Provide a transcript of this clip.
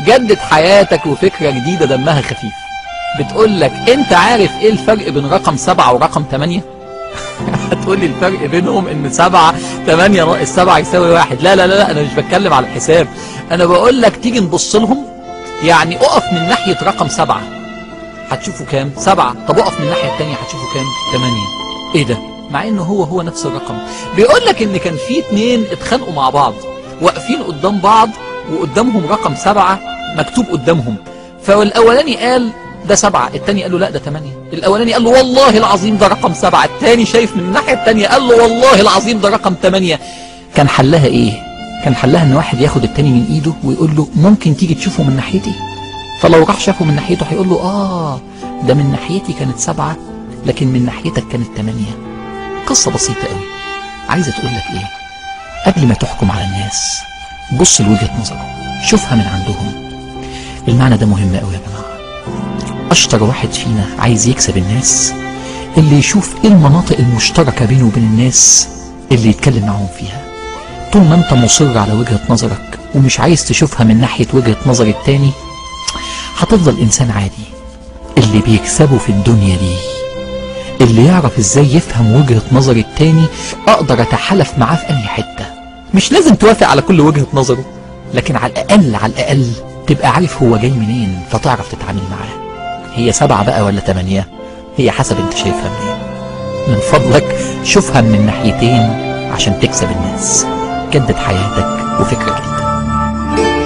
جدد حياتك وفكرة جديدة دمها خفيف بتقول لك انت عارف ايه الفرق بين رقم سبعة ورقم تمانية هتقول لي الفرق بينهم ان سبعة تمانية ناقص سبعة يساوي واحد لا لا لا لا انا مش بتكلم على الحساب انا بقول لك تيجي نبص لهم يعني اقف من ناحية رقم سبعة هتشوفوا كام سبعة طب اقف من الناحية التانية هتشوفوا كام تمانية ايه ده مع انه هو هو نفس الرقم بيقول لك ان كان في اتنين اتخانقوا مع بعض واقفين قدام بعض وقدامهم رقم سبعة مكتوب قدامهم فالاولاني قال ده سبعة التاني قال له لا ده تمانية الاولاني قال له والله العظيم ده رقم سبعة التاني شايف من الناحية التانية قال له والله العظيم ده رقم تمانية كان حلها ايه كان حلها ان واحد ياخد التاني من ايده ويقول له ممكن تيجي تشوفه من ناحيتي فلو راح شافه من ناحيته هيقول له اه ده من ناحيتي كانت سبعة لكن من ناحيتك كانت تمانية قصة بسيطة قوي عايزة تقول لك ايه قبل ما تحكم على الناس بص لوجهة نظرهم شوفها من عندهم المعنى ده مهم قوي يا جماعة اشطر واحد فينا عايز يكسب الناس اللي يشوف ايه المناطق المشتركة بينه وبين الناس اللي يتكلم معاهم فيها طول ما انت مصر على وجهة نظرك ومش عايز تشوفها من ناحية وجهة نظر التاني هتفضل انسان عادي اللي بيكسبه في الدنيا دي اللي يعرف ازاي يفهم وجهة نظر التاني اقدر اتحالف معاه في اي حتة مش لازم توافق على كل وجهة نظره لكن على الاقل على الاقل تبقى عارف هو جاي منين فتعرف تتعامل معاه هي سبعة بقى ولا تمانية هي حسب انت شايفها منين من فضلك شوفها من الناحيتين عشان تكسب الناس جدد حياتك وفكرة جديدة